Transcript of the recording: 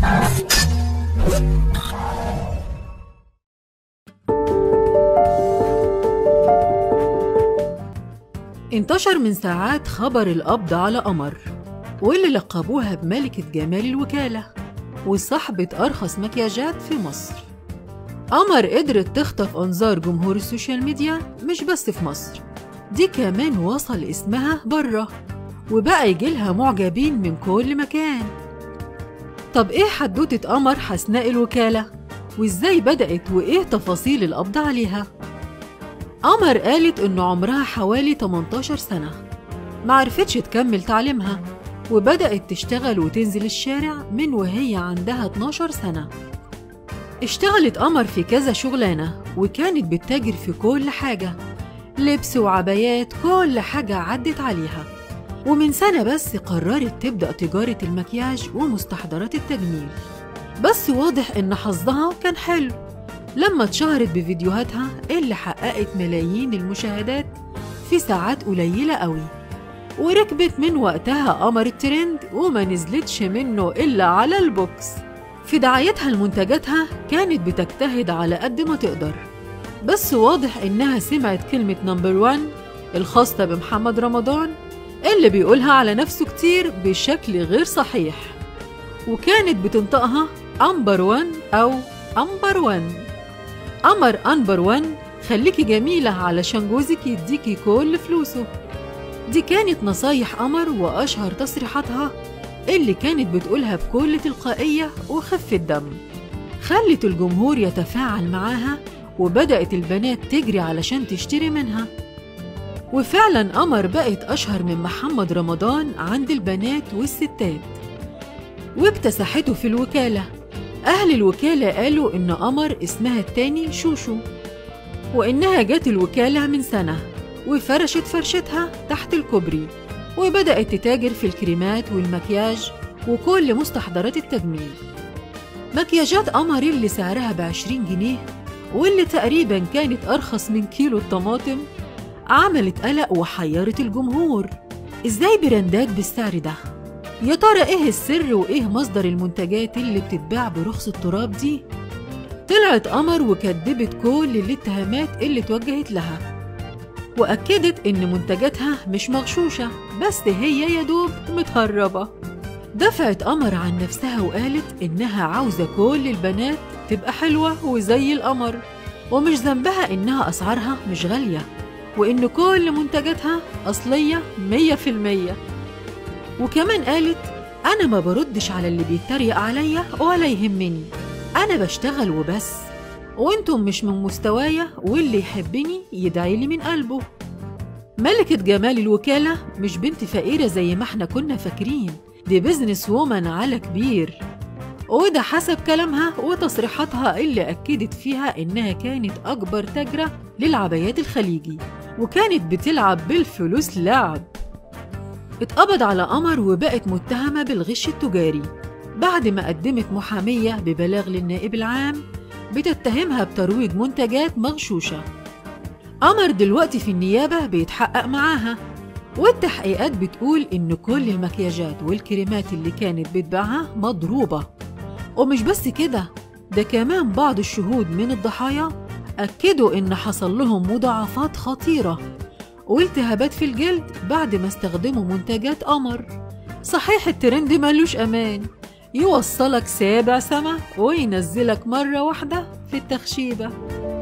انتشر من ساعات خبر القبض على قمر واللي لقبوها بملكة جمال الوكالة وصاحبة أرخص مكياجات في مصر قمر قدرت تخطف أنظار جمهور السوشيال ميديا مش بس في مصر دي كمان وصل اسمها بره وبقى يجيلها معجبين من كل مكان طب ايه حدوتة قمر حسناء الوكالة؟ وازاي بدأت وايه تفاصيل القبض عليها؟ قمر قالت إن عمرها حوالي 18 سنة معرفتش تكمل تعليمها وبدأت تشتغل وتنزل الشارع من وهي عندها 12 سنة اشتغلت قمر في كذا شغلانة وكانت بتتاجر في كل حاجة لبس وعبايات كل حاجة عدت عليها ومن سنة بس قررت تبدأ تجارة المكياج ومستحضرات التجميل بس واضح إن حظها كان حلو لما اتشهرت بفيديوهاتها اللي حققت ملايين المشاهدات في ساعات قليلة قوي وركبت من وقتها قمر الترند وما نزلتش منه إلا على البوكس في دعايتها لمنتجاتها كانت بتجتهد على قد ما تقدر بس واضح إنها سمعت كلمة نمبر وان الخاصة بمحمد رمضان اللي بيقولها على نفسه كتير بشكل غير صحيح وكانت بتنطقها أمبر وان أو أمبر وان قمر أنبر وان خليكي جميلة علشان جوزك يديكي كل فلوسه دي كانت نصايح قمر وأشهر تصريحاتها اللي كانت بتقولها بكل تلقائية وخفة دم خلت الجمهور يتفاعل معاها وبدأت البنات تجري علشان تشتري منها وفعلا قمر بقت أشهر من محمد رمضان عند البنات والستات واكتسحته في الوكالة أهل الوكالة قالوا إن قمر اسمها التاني شوشو وإنها جت الوكالة من سنة وفرشت فرشتها تحت الكوبري وبدأت تتاجر في الكريمات والمكياج وكل مستحضرات التجميل مكياجات قمر اللي سعرها بعشرين جنيه واللي تقريبا كانت أرخص من كيلو الطماطم عملت قلق وحيرت الجمهور إزاي براندات بالسعر ده؟ يا ترى ايه السر وايه مصدر المنتجات اللي بتتباع برخص التراب دي طلعت قمر وكدبت كل الاتهامات اللي اتوجهت لها واكدت ان منتجاتها مش مغشوشه بس هي يا دوب متهربه دفعت قمر عن نفسها وقالت انها عاوزه كل البنات تبقى حلوه وزي القمر ومش ذنبها انها اسعارها مش غاليه وان كل منتجاتها اصليه مية في المية وكمان قالت أنا ما بردش على اللي بيتريق عليا ولا يهمني أنا بشتغل وبس وانتم مش من مستوايا واللي يحبني يدعي لي من قلبه ملكة جمال الوكالة مش بنت فقيرة زي ما احنا كنا فاكرين دي بيزنس وومن على كبير وده حسب كلامها وتصريحاتها اللي أكدت فيها إنها كانت أكبر تاجرة للعبايات الخليجي وكانت بتلعب بالفلوس لعب اتقبض على قمر وبقت متهمة بالغش التجاري بعد ما قدمت محامية ببلاغ للنائب العام بتتهمها بترويج منتجات مغشوشة قمر دلوقتي في النيابة بيتحقق معاها والتحقيقات بتقول إن كل المكياجات والكريمات اللي كانت بتبيعها مضروبة ومش بس كده ده كمان بعض الشهود من الضحايا أكدوا إن حصل لهم مضاعفات خطيرة والتهابات في الجلد بعد ما استخدموا منتجات قمر صحيح الترند ملوش أمان يوصلك سابع سما وينزلك مرة واحدة في التخشيبة